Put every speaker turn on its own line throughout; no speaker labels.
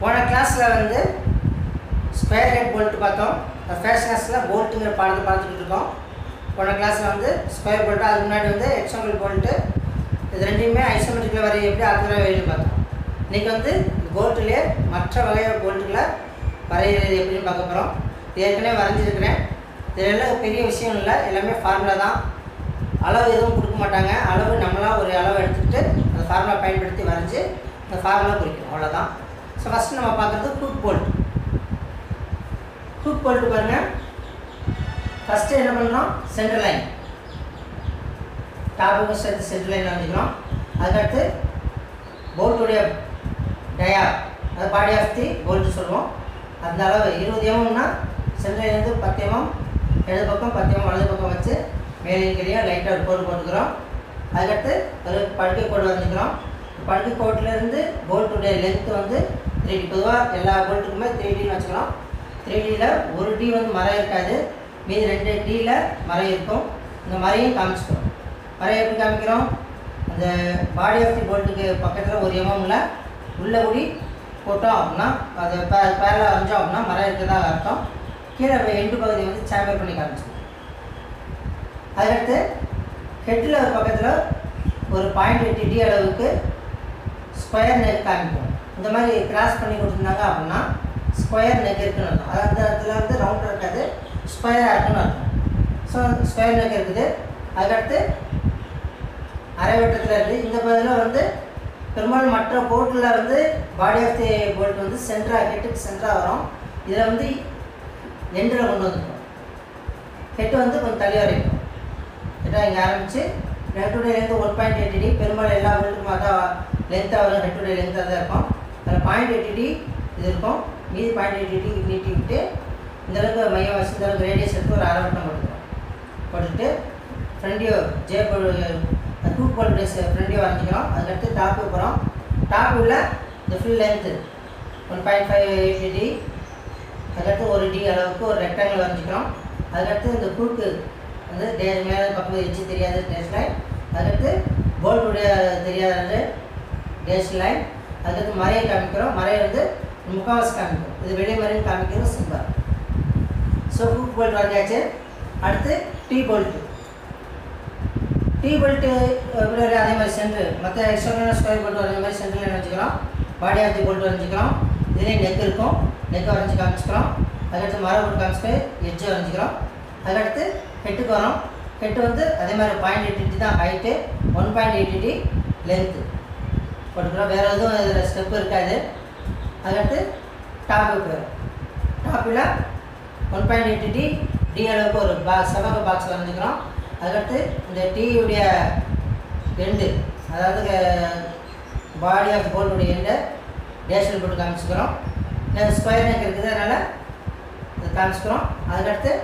போன கிளாஸில் வந்து ஸ்கொயர் ஹெட் போல்ட் பார்த்தோம் ஃபர்ஸ்ட் கிளாஸில் போல்ட்டுங்கிற பாடத்தை பார்த்துக்கிட்டு இருக்கோம் போன கிளாஸில் வந்து ஸ்கொயர் போல்ட்டு அதுக்கு முன்னாடி வந்து எக்ஸாம்பிள் போல்ட்டு இது ரெண்டையுமே ஐசோமெட்ரிக்கில் வரைய எப்படி ஆக்குற வரையும் பார்த்தோம் இன்றைக்கி வந்து போல்ட்டுலேயே மற்ற வகையான போல்ட்டுகளை வரைகிறது எப்படின்னு பார்க்க போகிறோம் இது ஏற்கனவே வரைஞ்சிருக்கிறேன் இதில் எல்லாம் பெரிய விஷயம் இல்லை எல்லாமே ஃபார்முலா தான் அளவு எதுவும் கொடுக்க மாட்டாங்க அளவு நம்மளாம் ஒரு அளவு எடுத்துக்கிட்டு அந்த ஃபார்முலா பயன்படுத்தி வரைஞ்சி அந்த ஃபார்முலா குறிக்கணும் அவ்வளோதான் ஸோ ஃபஸ்ட்டு நம்ம பார்க்குறது ஹூக் போல்ட் ஹூக் போல்ட் பாருங்கள் ஃபஸ்ட்டு என்ன பண்ணுறோம் சென்டர் லைன் டாப்புக்கும் சேர்த்து சென்டர் லைன் வச்சுக்கிறோம் அதுக்கடுத்து போல்ட்டுடைய டயா அது பாடி ஆஃப் தி போல்ட்டு சொல்லுவோம் அந்த அளவு இருபது எம்எம்னா சென்டர் லைன் வந்து பத்து எம்எம் இடது பக்கம் பத்து எம்எம் வலது பக்கம் வச்சு மேலே கீழே லைட்டாக ஒரு கோடு போட்டுக்கிறோம் அதுக்கடுத்து ஒரு படுக்கை கோடு வரைஞ்சிக்கிறோம் படுக்கை கோட்டிலேருந்து போல்ட்டுடைய லென்த்து வந்து த்ரீ டி பொதுவாக எல்லா போல்ட்டுக்குமே த்ரீ டின்னு வச்சுக்கிறோம் த்ரீ டியில் ஒரு டி வந்து மரம் இருக்காது மீதி ரெண்டு டியில் மரம் இருக்கும் இந்த மரையும் காமிச்சிக்கிறோம் மரம் எப்படி காமிக்கிறோம் அந்த பாடி ஆஃப் தி போல்ட்டுக்கு பக்கத்தில் ஒரு எம்எம்ல உள்ள கூடி போட்டோம் அப்படின்னா அது பே பேரில் வரைஞ்சோம் அப்படின்னா மரம் இருக்கிறதா அர்த்தம் கீழே எண்டு பகுதியை வந்து சேம்பர் பண்ணி காமிச்சிக்கணும் அதுக்கடுத்து ஹெட்டில் ஒரு பக்கத்தில் ஒரு பாயிண்ட் எட்டு டி அளவுக்கு ஸ்கொயர் நெக் காமிக்கும் இந்த மாதிரி கிராஸ் பண்ணி கொடுத்துருந்தாங்க அப்படின்னா ஸ்கொயர் நெக் இருக்குன்னு அர்த்தம் அது அந்த இடத்துல வந்து ரவுண்ட் இருக்காது ஸ்கொயராக இருக்குன்னு அர்த்தம் ஸோ ஸ்கொயர் நெக் இருக்குது அதுக்கடுத்து அரை வட்டத்தில் இருக்குது இந்த பகுதியில் வந்து பெரும்பாலும் மற்ற போர்ட்டில் வந்து பாடி ஆஃப் தி போல்ட் வந்து சென்டராக ஹெட்டுக்கு சென்டராக வரும் இதில் வந்து எண்டில் கொண்டு வந்துருக்கோம் ஹெட்டு வந்து கொஞ்சம் தள்ளி வரைக்கும் ஹெட்டாக இங்கே ஆரம்பித்து ஹெட்டுடைய length one point eight D பெரும்பாலும் எல்லா போல்ட்டுக்கும் அதான் லென்த்தாக வரும் ஹெட்டுடைய லென்த்தாக தான் இருக்கும் அதில் பாயிண்ட் எயிட் டி இது இருக்கும் மீதி பாயிண்ட் எயிட் டி நீட்டி விட்டு இந்த அளவுக்கு மையம் வச்சு இந்த அளவுக்கு ரேடியஸ் எடுத்து ஒரு அரை வட்டம் போட்டுக்கிறோம் போட்டுட்டு ஃப்ரண்டியோ ஜே டூ போல் டேஸ் ஃப்ரண்டியோ வரைஞ்சிக்கிறோம் அதுக்கடுத்து டாப்பு போகிறோம் டாப் உள்ள இந்த full length one point five eighty D அதுக்கடுத்து ஒரு டி அளவுக்கு ஒரு ரெக்டாங்கிள் வரைஞ்சிக்கிறோம் அதுக்கடுத்து இந்த குறுக்கு வந்து டே மேலே பக்கம் எச்சு தெரியாத டேஷ் லைன் அதுக்கடுத்து போல்டுடைய தெரியாத டேஷ் லைன் அதுக்கடுத்து மறையை காமிக்கிறோம் மறையை வந்து முக்காவாசி காமிக்கிறோம் இது வெளி மறைன்னு காமிக்கிறது சிம்பிள் ஸோ ஹூக் போல்ட் வரைஞ்சாச்சு அடுத்து டீ போல்ட்டு டீ போல்ட்டு எப்படி அதே மாதிரி சென்ட்ரு மற்ற எக்ஸ்ட்ரா ஸ்கொயர் போல்ட் வரைஞ்ச மாதிரி சென்டரில் வச்சுக்கிறோம் பாடி ஆஃப் தி போல்ட் வரைஞ்சிக்கிறோம் இதுலேயே நெக் இருக்கும் நெக்கை வரைஞ்சி காமிச்சிக்கிறோம் அதுக்கடுத்து மரம் போட்டு காமிச்சிட்டு எட்ஜை வரைஞ்சிக்கிறோம் அதுக்கடுத்து ஹெட்டுக்கு வரோம் ஹெட்டு வந்து அதே மாதிரி பாயிண்ட் எயிட்டி தான் height one point eighty length போட்டுக்கிறோம் வேறு எதுவும் இதில் ஸ்டெப்பு இருக்காது அதுக்கடுத்து டாப்புக்கு வரும் டாப்பில் one point eighty D D அளவுக்கு ஒரு பாக்ஸ் செவக பாக்ஸ் வரைஞ்சிக்கிறோம் அதுக்கடுத்து இந்த டீயுடைய எண்டு அதாவது பாடி ஆஃப் போல்டுடைய எண்டை டேஷன் போட்டு காமிச்சிக்கிறோம் இந்த ஸ்கொயர் நெக் இருக்குது அதனால் இது காமிச்சிக்கிறோம் அதுக்கடுத்து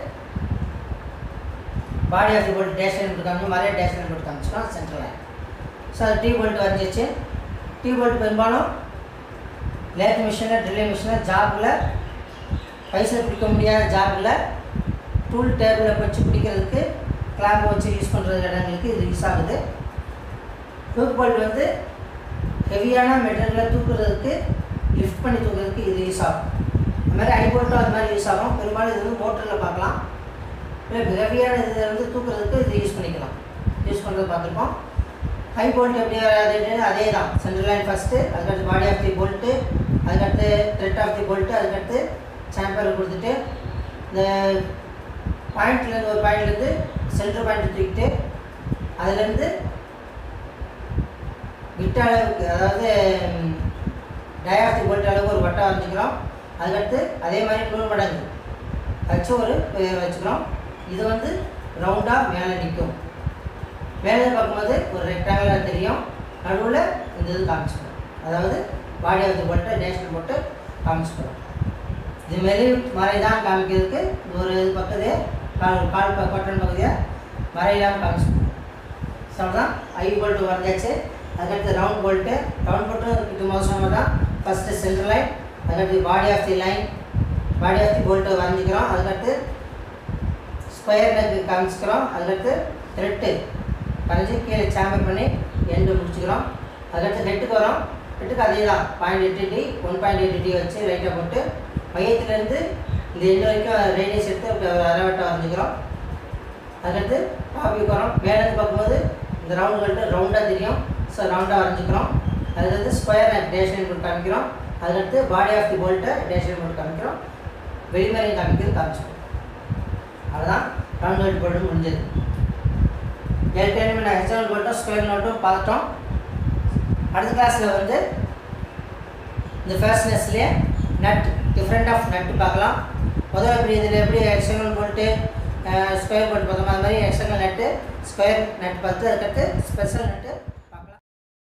பாடி ஆஃப் தி போல்ட் டேஷன் போட்டு காமிச்சு மாதிரியே டேஷன் போட்டு காமிச்சிக்கிறோம் சென்ட்ரல் லைன் ஸோ அது டீ போல்ட் வரைஞ்சிச்சு டீ போல்ட் பெரும்பாலும் லேத் மிஷினில் ட்ரில்லிங் மிஷினில் ஜாபில் பைசா பிடிக்க முடியாத ஜாபில் டூல் டேபிளில் வச்சு பிடிக்கிறதுக்கு கிளாம்பு வச்சு யூஸ் பண்ணுற இடங்களுக்கு இது யூஸ் ஆகுது ஹூக் போல்ட் வந்து ஹெவியான மெட்டீரியலை தூக்குறதுக்கு லிஃப்ட் பண்ணி தூக்குறதுக்கு இது யூஸ் ஆகும் அது மாதிரி ஐ போல்ட்டும் அது மாதிரி யூஸ் ஆகும் பெரும்பாலும் இது வந்து மோட்டரில் பார்க்கலாம் இல்லை ஹெவியான இதை வந்து தூக்குறதுக்கு இது யூஸ் பண்ணிக்கலாம் யூஸ் பண்ணுறது பார்த்துருப்போம் ஹை போல்ட் எப்படி வராதுன்னு அதே தான் சென்ட்ரல் லைன் ஃபஸ்ட்டு அதுக்கடுத்து பாடி ஆஃப் தி போல்ட்டு அதுக்கடுத்து த்ரெட் ஆஃப் தி போல்ட்டு அதுக்கடுத்து சாம்பர் கொடுத்துட்டு இந்த பாயிண்ட்லேருந்து ஒரு பாயிண்ட்லேருந்து சென்ட்ரல் பாயிண்ட் தூக்கிட்டு அதுலேருந்து விட்ட அளவுக்கு அதாவது டயாஃப்டி போல்ட் அளவுக்கு ஒரு வட்டம் வரைஞ்சிக்கிறோம் அதுக்கடுத்து அதே மாதிரி நூறு மடங்கு வச்சு ஒரு வச்சுக்கிறோம் இது வந்து ரவுண்டாக மேலே நிற்கும் மேலே பார்க்கும்போது ஒரு ரெக்டாங்கிளாக தெரியும் நடுவில் இந்த இது காமிச்சிக்கிறோம் அதாவது பாடி ஆஃப் தி போல்ட்டை நேஷனல் போட்டு காமிச்சிக்கிறோம் இதுமாரி மறை தான் காமிக்கிறதுக்கு ஒரு இது பக்கத்து கால் கால் ப கொட்டன் பகுதியை மறையில்லாமல் காமிச்சிக்கணும் ஸோ தான் ஐ போல்ட்டு வரைஞ்சாச்சு அதுக்கடுத்து ரவுண்ட் போல்ட்டு ரவுண்ட் போல்ட்டு இது மோசமாக தான் ஃபஸ்ட்டு சென்ட்ரல் லைன் அதுக்கடுத்து body of the line body of the bolt வரைஞ்சிக்கிறோம் அதுக்கடுத்து ஸ்கொயர் நெக்கு காமிச்சிக்கிறோம் அதுக்கடுத்து த்ரெட்டு வரைஞ்சி கீழே சாம்பர் பண்ணி எண்டு முடிச்சுக்கிறோம் அதுக்கடுத்து ஹெட்டுக்கு வரோம் நட்டுக்கு அதே தான் பாயிண்ட் எட்டு டி ஒன் பாயிண்ட் எட்டு டி வச்சு லைட்டாக போட்டு மையத்துலேருந்து இந்த எண்டு வரைக்கும் ரேடியஸ் எடுத்து ஒரு அரைவட்டை வரைஞ்சிக்கிறோம் அதுக்கடுத்து டாபிக் வரோம் மேலேருந்து பார்க்கும்போது இந்த ரவுண்டு கட்டு ரவுண்டாக தெரியும் ஸோ ரவுண்டாக வரைஞ்சிக்கிறோம் அதுக்கடுத்து ஸ்கொயர் டேஷன் போட்டு காமிக்கிறோம் அதுக்கடுத்து பாடி ஆஃப் தி போல்ட்டை டேஷன் போட்டு காமிக்கிறோம் வெளிமறையும் காமிக்கிறது காமிச்சிக்கிறோம் அதுதான் ரவுண்ட் கட்டு போட்டு முடிஞ்சது ஏற்கனவே நான் ஹெச்எல் போட்டோம் ஸ்கொயர் நோட்டும் பார்த்துட்டோம் அடுத்த கிளாஸில் வந்து இந்த ஃபேஸ்னஸ்லேயே நட் டிஃப்ரெண்ட் ஆஃப் நட்டு பார்க்கலாம் முதல்ல இப்படி இதில் எப்படி எக்ஸ்டர்னல் போட்டு ஸ்கொயர் போட்டு பார்த்தோம் அது மாதிரி எக்ஸ்டர்னல் நட்டு ஸ்கொயர் நட் பார்த்து அதுக்கடுத்து ஸ்பெஷல் நட்டு பார்க்கலாம்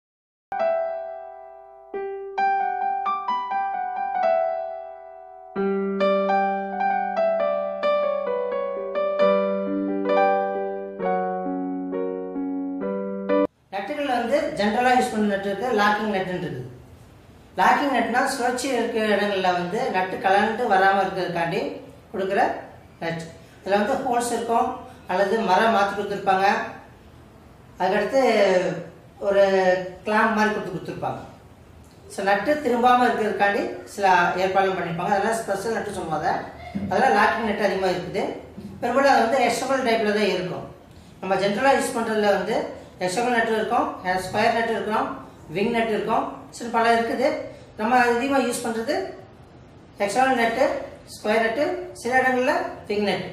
நட்டுகளில் வந்து ஜென்ரலாக யூஸ் பண்ண நட்டு இருக்குது லாக்கிங் நட்டுன்னு இருக்குது லாக்கிங் நட்னா சுழற்சி இருக்கிற இடங்களில் வந்து நட்டு கலந்து வராமல் இருக்கிறதுக்காண்டி கொடுக்குற நட் இதில் வந்து ஹோல்ஸ் இருக்கும் அல்லது மரம் மாற்றி கொடுத்துருப்பாங்க அதுக்கடுத்து ஒரு கிளாம்ப் மாதிரி கொடுத்து கொடுத்துருப்பாங்க ஸோ நட்டு திரும்பாமல் இருக்கிறதுக்காண்டி சில ஏற்பாடுகள் பண்ணியிருப்பாங்க அதெல்லாம் ஸ்பெஷல் நட்டு சொல்லுவாங்க அதெல்லாம் லாக்கிங் நட்டு அதிகமாக இருக்குது பெரும்பாலும் அது வந்து எக்ஸ்டபிள் டைப்பில் தான் இருக்கும் நம்ம ஜென்ரலாக யூஸ் பண்ணுறதுல வந்து எக்ஸ்டபிள் நட்டு இருக்கும் ஸ்கொயர் நட்டு இருக்கும் விங் நட்டு இருக்கும் சில பல இருக்குது நம்ம அதிகமாக யூஸ் பண்ணுறது எக்ஸ்டர்னல் நட்டு ஸ்கொயர் நட்டு சில இடங்களில் விங் நட்டு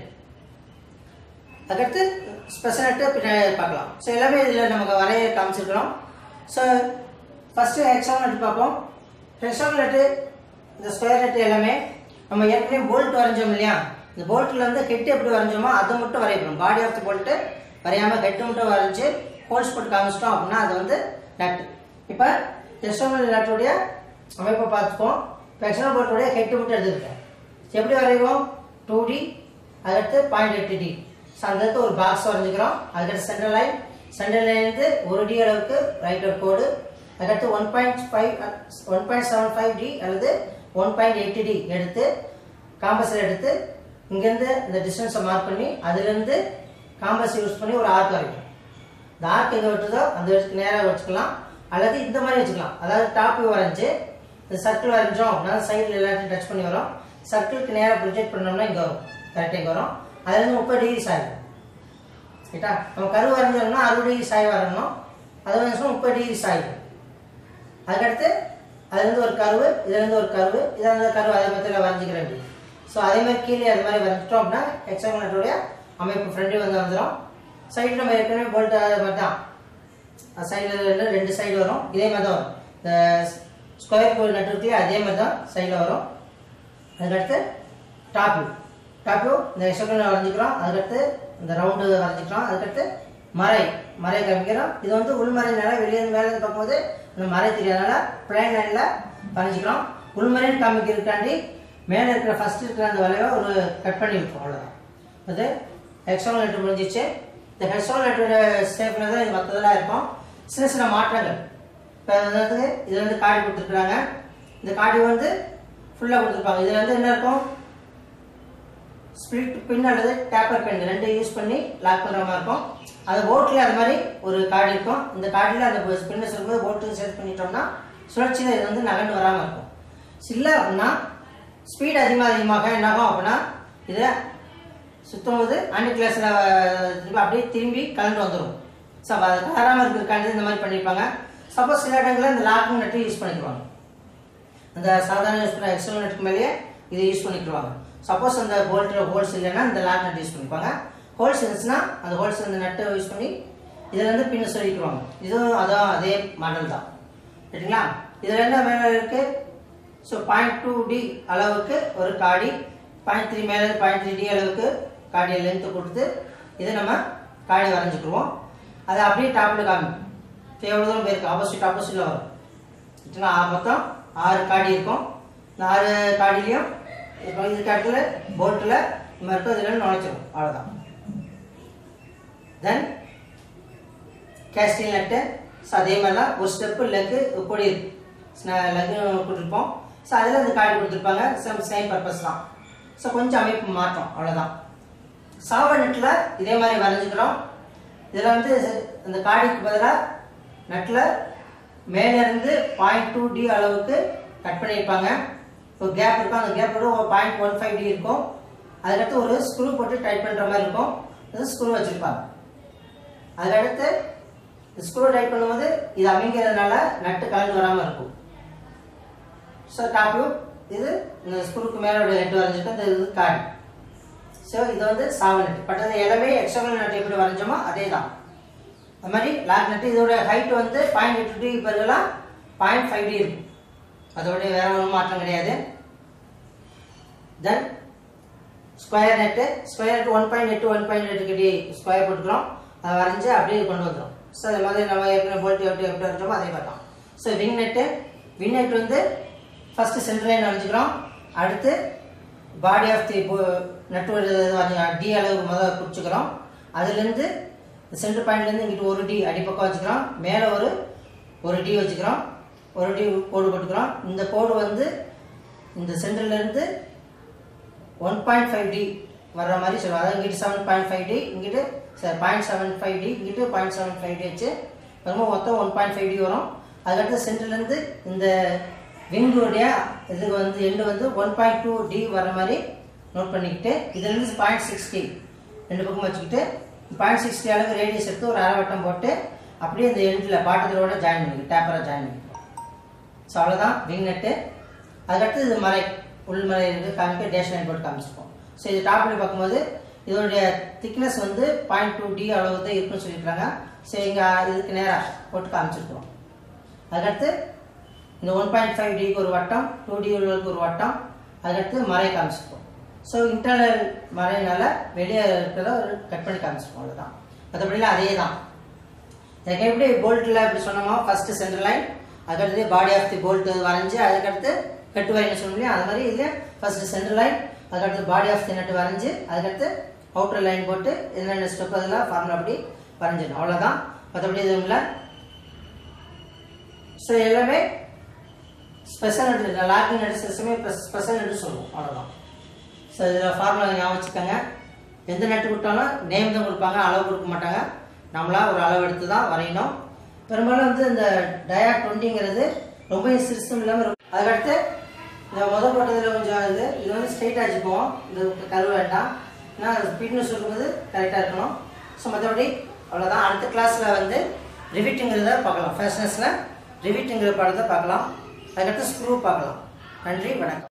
அதுக்கடுத்து ஸ்பெஷல் நட்டு பின்னாடி பார்க்கலாம் ஸோ எல்லாமே இதில் நமக்கு வரைய காமிச்சிருக்கிறோம் ஸோ ஃபஸ்ட்டு எக்ஸ்டர்னல் நட்டு பார்ப்போம் எக்ஸ்டர்னல் நட்டு இந்த ஸ்கொயர் நட்டு எல்லாமே நம்ம ஏற்கனவே போல்ட் வரைஞ்சோம் இல்லையா இந்த போல்ட்டில் வந்து ஹெட் எப்படி வரைஞ்சோமோ அதை மட்டும் வரையணும் பாடி ஆஃப் தி போல்ட்டு வரையாமல் ஹெட்டு மட்டும் வரைஞ்சி ஹோல்ஸ் போட்டு காமிச்சிட்டோம் அப்படின்னா அது வந்து நட்டு இப்போ எக்ஸ்டர்னல் நட்டுடைய அமைப்பை பார்த்துப்போம் இப்போ எக்ஸ்டர்னல் போல்ட்டுடைய ஹெட்டு மட்டும் எடுத்துருக்கேன் எப்படி வரைவோம் டூ டி அதுக்கடுத்து பாயிண்ட் எட்டு டி ஸோ அந்த இடத்துல ஒரு பாக்ஸ் வரைஞ்சிக்கிறோம் அதுக்கடுத்து சென்டர் லைன் சென்டர் லைன்லேருந்து ஒரு டி அளவுக்கு ரைட் ஒரு கோடு அதுக்கடுத்து one point five one point seven five D அல்லது ஒன் பாயிண்ட் எயிட் டி எடுத்து காம்பஸில் எடுத்து இங்கேருந்து இந்த டிஸ்டன்ஸை மார்க் பண்ணி அதுலேருந்து காம்பஸ் யூஸ் பண்ணி ஒரு ஆர்க் வரைக்கும் இந்த ஆர்க் எங்கே விட்டுதோ அந்த இடத்துக்கு நேராக வச்சுக்கலாம் அல்லது இந்த மாதிரி வச்சுக்கலாம் அதாவது டாப் வரைஞ்சி இந்த சர்க்கிள் வரைஞ்சோம் அப்படின்னா சைடில் எல்லாத்தையும் டச் பண்ணி வரும் சர்க்கிளுக்கு நேராக ப்ரொஜெக்ட் பண்ணோம்னா இங்கே வரும் கரெக்டாக இங்கே வரும் அதுலேருந்து முப்பது டிகிரி சாயும் ரைட்டா நம்ம கரு வரைஞ்சோம்னா அறுபது டிகிரி சாய் வரணும் அது வந்து முப்பது டிகிரி சாயும் அதுக்கடுத்து அதுலேருந்து ஒரு கருவு இதுலேருந்து ஒரு கருவு இதில் கருவு அதே மாதிரி வரைஞ்சிக்கிறேன் ஸோ அதே மாதிரி கீழே அது மாதிரி வரைஞ்சிட்டோம் அப்படின்னா எக்ஸாம்பிள் நட்டுடைய அமைப்பு ஃப்ரண்ட்டு வந்து வந்துடும் சைடு நம்ம ஏற்கனவே போல்ட் அது மாதிரி தான் சைடில் ரெண்டு சைடு வரும் இதே மாதிரி தான் வரும் இந்த ஸ்கொயர் கோல் நட்டு இருக்குல்லையா அதே மாதிரி தான் சைடில் வரும் அதுக்கடுத்து டாப் டாப் இந்த எக்ஸ்ட்ரா வரைஞ்சிக்கிறோம் அதுக்கடுத்து இந்த ரவுண்டு வரைஞ்சிக்கிறோம் அதுக்கடுத்து மறை மறை காமிக்கிறோம் இது வந்து உள்மறைனால வெளியே இருந்து மேலே இருந்து பார்க்கும்போது இந்த மறை தெரியாதனால பிளைன் லைனில் வரைஞ்சிக்கிறோம் உள்மறைன்னு காமிக்கிறதுக்காண்டி மேலே இருக்கிற ஃபர்ஸ்ட் இருக்கிற அந்த வளைவை ஒரு கட் பண்ணி விட்டுரும் அவ்வளோதான் அது ஹெக்ஸோல் நெட்டு முடிஞ்சிச்சு இந்த ஹெக்ஸோல் நெட்டோட ஷேப்பில் தான் இது மற்றதெல்லாம் இருக்கும் சின்ன சின்ன மாற்றங்கள் இப்போ அதாவது இது வந்து காடி கொடுத்துருக்குறாங்க இந்த காடி வந்து ஃபுல்லாக கொடுத்துருப்பாங்க இதில் வந்து என்ன இருக்கும் ஸ்பிளிட் பின் அல்லது டேப்பர் பென் ரெண்டு யூஸ் பண்ணி லாக் பண்ணுற மாதிரி இருக்கும் அது போட்டில் அது மாதிரி ஒரு கார்டு இருக்கும் இந்த கார்டில் அந்த ஸ்பின்னஸ் இருக்கும்போது போட்டு செட் பண்ணிட்டோம்னா சுழற்சியில் இது வந்து நகண்டு வராமல் இருக்கும் இல்லை அப்படின்னா ஸ்பீட் அதிகமாக அதிகமாக என்னாகும் அப்படின்னா இதை சுற்றும் போது ஆண்டி கிளாஸில் அப்படியே திரும்பி கலந்து வந்துடும் ஸோ அது கலராமல் இருக்கிறதுக்காண்டி இந்த மாதிரி பண்ணியிருப்பாங்க சப்போஸ் சில இடங்களில் இந்த லாக்கிங் நட்டு யூஸ் பண்ணிக்குவாங்க அந்த சாதாரண யூஸ் பண்ண எக்ஸ்டர்னல் நெட்டுக்கு மேலேயே இதை யூஸ் பண்ணிக்கிடுவாங்க சப்போஸ் அந்த போல்ட்டில் ஹோல்ஸ் இல்லைன்னா இந்த லாக் நட் யூஸ் பண்ணிப்பாங்க ஹோல்ஸ் இருந்துச்சுன்னா அந்த ஹோல்ஸ் அந்த நட்டை யூஸ் பண்ணி இதில் வந்து பின்ன சொல்லிக்குவாங்க இதுவும் அதான் அதே மாடல் தான் சரிங்களா இதில் என்ன மேலே இருக்குது ஸோ பாயிண்ட் டூ டி அளவுக்கு ஒரு காடி பாயிண்ட் த்ரீ மேலே பாயிண்ட் த்ரீ டி அளவுக்கு காடியை லென்த்து கொடுத்து இதை நம்ம காடி வரைஞ்சிக்கிடுவோம் அதை அப்படியே டாப்பில் காமிக்கும் இப்போ எவ்வளோ தூரம் போயிருக்கு ஆப்போசிட் ஆப்போசிட்டில் வரும் சரிங்களா ஆ- மொத்தம் ஆறு காடி இருக்கும் இந்த ஆறு காடிலையும் இப்போ இது கட்டில் போட்டில் இந்த மாதிரி இருக்கும் இதில் நுழைச்சிடும் அவ்வளோதான் தென் கேஸ்டிங் நட்டு ஸோ அதே மாதிரி தான் ஒரு ஸ்டெப்பு லெக்கு கொடி இருக்கு லெக்கு கொடுத்துருப்போம் ஸோ அதில் இந்த காடி கொடுத்துருப்பாங்க சேம் சேம் பர்பஸ் தான் ஸோ கொஞ்சம் அமைப்பு மாற்றம் அவ்வளோதான் சாவ நட்டில் இதே மாதிரி வரைஞ்சிக்கிறோம் இதில் வந்து இந்த காடிக்கு பதிலாக நட்டில் மேலேருந்து பாயிண்ட் டூ டி அளவுக்கு கட் பண்ணியிருப்பாங்க ஒரு கேப் இருக்கும் அந்த கேப்போட ஒரு பாயிண்ட் ஒன் ஃபைவ் டி இருக்கும் அதுக்கடுத்து ஒரு ஸ்க்ரூ போட்டு டைட் பண்ணுற மாதிரி இருக்கும் அது ஸ்க்ரூ வச்சுருப்பாங்க அதுக்கடுத்து ஸ்க்ரூ டைட் பண்ணும்போது இது அமைங்கிறதுனால நட்டு கலந்து வராமல் இருக்கும் ஸோ டாப்பு இது இந்த ஸ்க்ரூக்கு மேலே ஹெட் வரைஞ்சிருக்கு இந்த இது காடி ஸோ இது வந்து சாவ நட்டு பட் அது எல்லாமே எக்ஸ்டர்னல் நட்டு எப்படி வரைஞ்சோமோ அதே தான் அது மாதிரி லாக் நட்டு இதோட ஹைட் வந்து பாயிண்ட் எட்டு டி பதிலாக பாயிண்ட் ஃபைவ் டி இருக்கும் அதோட வேற ஒன்றும் மாற்றம் கிடையாது then square nut square nut one point எட்டு ஒன் பாயிண்ட் எட்டு கிட்டி ஸ்கொயர் போட்டுக்கிறோம் அதை வரைஞ்சி அப்படியே கொண்டு வந்துடும் ஸோ அது மாதிரி நம்ம ஏற்கனவே போல்ட் எப்படி எப்படி வரைஞ்சோமோ அதே பார்த்தோம் so wing nut wing nut வந்து ஃபர்ஸ்ட் சென்டர் லைன் வரைஞ்சிக்கிறோம் அடுத்து பாடி ஆஃப் தி நட்டு டி அளவு முதல்ல குறிச்சிக்கிறோம் அதுலேருந்து சென்டர் பாயிண்ட்லேருந்து இங்கிட்டு ஒரு டி அடிப்பக்கம் வச்சுக்கிறோம் மேலே ஒரு ஒரு டி வச்சுக்கிறோம் ஒரு டி கோடு போட்டுக்கிறோம் இந்த கோடு வந்து இந்த சென்டர்லேருந்து ஒன் பாயிண்ட் ஃபைவ் டி வர்ற மாதிரி சொல்லுவோம் அதாவது இங்கிட்டு செவன் பாயிண்ட் ஃபைவ் டி இங்கிட்டு சார் பாயிண்ட் செவன் ஃபைவ் டி இங்கிட்டு பாயிண்ட் செவன் ஃபைவ் டி வச்சு ரொம்ப மொத்தம் ஒன் பாயிண்ட் ஃபைவ் டி வரும் அதுக்கடுத்து சென்டர்லேருந்து இந்த விங்குடைய இதுக்கு வந்து எண்டு வந்து ஒன் பாயிண்ட் டூ டி வர மாதிரி நோட் பண்ணிக்கிட்டு இதுலேருந்து பாயிண்ட் சிக்ஸ் டி ரெண்டு பக்கம் வச்சுக்கிட்டு பாயிண்ட் சிக்ஸ் டி அளவுக்கு ரேடியஸ் எடுத்து ஒரு அரை வட்டம் போட்டு அப்படியே இந்த எண்டில் பாட்டத்திலோட ஜாயின் பண்ணிக்கணும் டேப்பராக ஜாயின் பண்ணிக்கணும் ஸோ அவ்வளோதான் விங் நட்டு அதுக்கடுத்து இது மறை உள்மறை இருந்து காமிக்க டேஷ் லைன் போட்டு காமிச்சிருக்கோம் ஸோ இது டாப்ல பார்க்கும்போது இதோடைய திக்னஸ் வந்து பாயிண்ட் டூ டி அளவு தான் இருக்குன்னு சொல்லியிருக்காங்க ஸோ இங்கே இதுக்கு நேராக போட்டு காமிச்சிருக்கிறோம் அதுக்கடுத்து இந்த ஒன் பாயிண்ட் ஃபைவ் டிக்கு ஒரு வட்டம் டூ டி உள்ளதுக்கு ஒரு வட்டம் அதுக்கடுத்து மறை காமிச்சிருக்கோம் ஸோ இன்டர்னல் மறைனால வெளியே இருக்கிறத ஒரு கட் பண்ணி காமிச்சிருக்கோம் அவ்வளோதான் மற்றபடிலாம் அதே தான் எனக்கு எப்படி போல்ட்டில் எப்படி சொன்னோமோ ஃபர்ஸ்ட் சென்டர் லைன் அதுக்கடுத்து பாடி ஆஃப் தி போல்ட் வரைஞ்சி அதுக்கடுத்து கட்டு வரைன்னு சொன்னோம் அது மாதிரி இதில் ஃபர்ஸ்ட் சென்டர் லைன் அதுக்கடுத்து பாடி ஆஃப் தி நட்டு வரைஞ்சி அதுக்கடுத்து அவுட்டர் லைன் போட்டு என்னென்ன ஸ்டெப் அதெல்லாம் ஃபார்முலா அப்படி வரைஞ்சிடணும் அவ்வளோதான் மற்றபடி எதுவும் இல்லை ஸோ எல்லாமே ஸ்பெஷல் நட்டு லாக்கிங் நட்டு சிஸ்டமே ஸ்பெஷல் நட்டு சொல்லுவோம் அவ்வளோதான் ஸோ இதில் ஃபார்முலா ஞாபகம் வச்சுக்கோங்க எந்த நட்டு கொடுத்தாலும் நேம் தான் கொடுப்பாங்க அளவு கொடுக்க மாட்டாங்க நம்மளா ஒரு அளவு எடுத்து தான் வரையணும் பெரும்பாலும் வந்து இந்த டயா டுவெண்ட்டிங்கிறது ரொம்ப சிறுசும் இல்லாமல் இருக்கும் அதுக்கடுத்து இந்த முதல் போட்டதில் கொஞ்சம் இது இது வந்து ஸ்ட்ரெயிட்டாக வச்சுக்குவோம் இந்த கருவு வேண்டாம் ஏன்னா ஸ்பீட்னு சொல்லும்போது கரெக்டாக இருக்கணும் ஸோ மற்றபடி அவ்வளோதான் அடுத்த கிளாஸில் வந்து ரிவிட்டுங்கிறத பார்க்கலாம் ஃபேஷனஸில் ரிவிட்டுங்கிற பாடத்தை பார்க்கலாம் அதுக்கடுத்து ஸ்க்ரூ பார்க்கலாம் நன்றி வணக்கம்